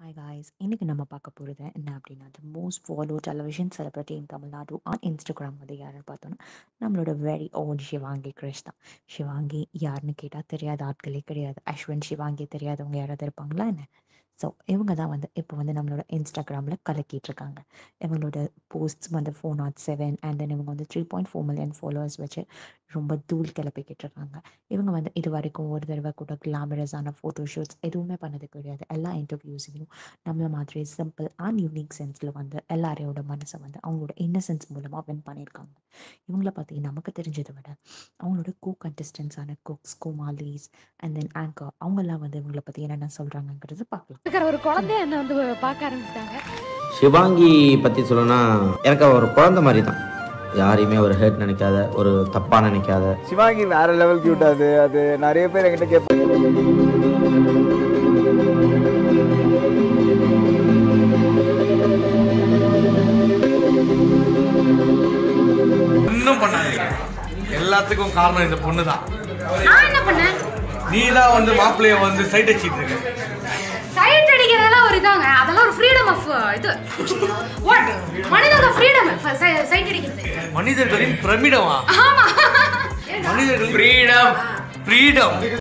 hi guys இன்னைக்கு நம்ம பார்க்க போகிறது என்ன அப்படின்னா the most follow television celebrity in Tamil Nadu on Instagram வந்து யாருன்னு பார்த்தோன்னா நம்மளோட வெரி ஓன் ஷிவாங்கி கிருஷ் தான் ஷிவாங்கி யாருன்னு கேட்டால் தெரியாத ஆட்களே கிடையாது அஸ்வின் ஷிவாங்கி தெரியாதவங்க யாராவது இருப்பாங்களா என்ன ஸோ இவங்க தான் வந்து இப்போ வந்து நம்மளோட இன்ஸ்டாகிராமில் கலக்கிட்டு இருக்காங்க இவங்களோட போஸ்ட்ஸ் வந்து four nought seven and then இவங்க வந்து three point four million followers வச்சு ரொம்ப தூள் கிளப்பிக்கிட்டு இருக்காங்க இவங்க வந்து இது வரைக்கும் ஒரு தடவை கூட கிளாமரஸான ஃபோட்டோ ஷூட்ஸ் எதுவுமே பண்ணது கிடையாது எல்லா இன்டர்வியூஸையும் நம்மள மாதிரி சிம்பிள் அண்ட் யூனிக் சென்ஸில் வந்து எல்லாரையோட மனசை வந்து அவங்களோட இன்னசென்ஸ் மூலமாக வின் பண்ணியிருக்காங்க இவங்கள பற்றி நமக்கு தெரிஞ்சதை விட அவங்களோட கோ கண்டஸ்டன்ஸான குக்ஸ் கோமாலிஸ் அண்ட் தென் ஆங்கர் அவங்கெல்லாம் வந்து இவங்கள பற்றி என்னென்ன சொல்கிறாங்கங்கிறது பார்க்கலாம் இருக்கிற ஒரு குழந்தைய என்ன வந்து பார்க்க ஆரம்பிச்சிட்டாங்க சிவாங்கி பற்றி சொல்லணும்னா எனக்கு அவ ஒரு குழந்தை மாதிரி தான் யாரையுமே ஒரு ஹேட் நினைக்காத ஒரு தப்பாக நினைக்காத சிவாங்கி வேற லெவல் கியூட் அது அது நிறைய பேர் என்கிட்ட கேட்பாங்க ஒன்றும் பண்ணாதீங்க எல்லாத்துக்கும் காரணம் இந்த பொண்ணு தான் நான் என்ன பண்ணேன் நீ தான் வந்து மாப்பிள்ளைய வந்து சைட் அடிச்சிட்டு இருக்க சைட் அடிக்கிறதெல்லாம் ஒரு இதாங்க அதெல்லாம் ஒரு ஃப்ரீடம் ஆஃப் இது வாட் மனிதனோட ஃப்ரீடம் சைட் அடிக்கிறது மனிதர்களின் பிரமிடமா ஆமா மனிதர்களின் ஃப்ரீடம் ஃப்ரீடம்